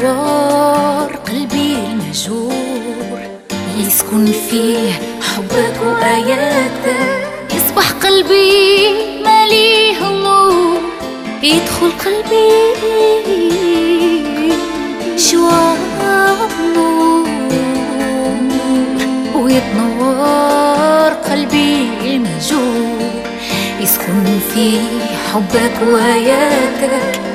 يتنور قلبي المهجور يسكن فيه حبك وآياتك يصبح قلبي ماليه النور يدخل قلبي شوار نور ويتنور قلبي المهجور يسكن فيه حبك وآياتك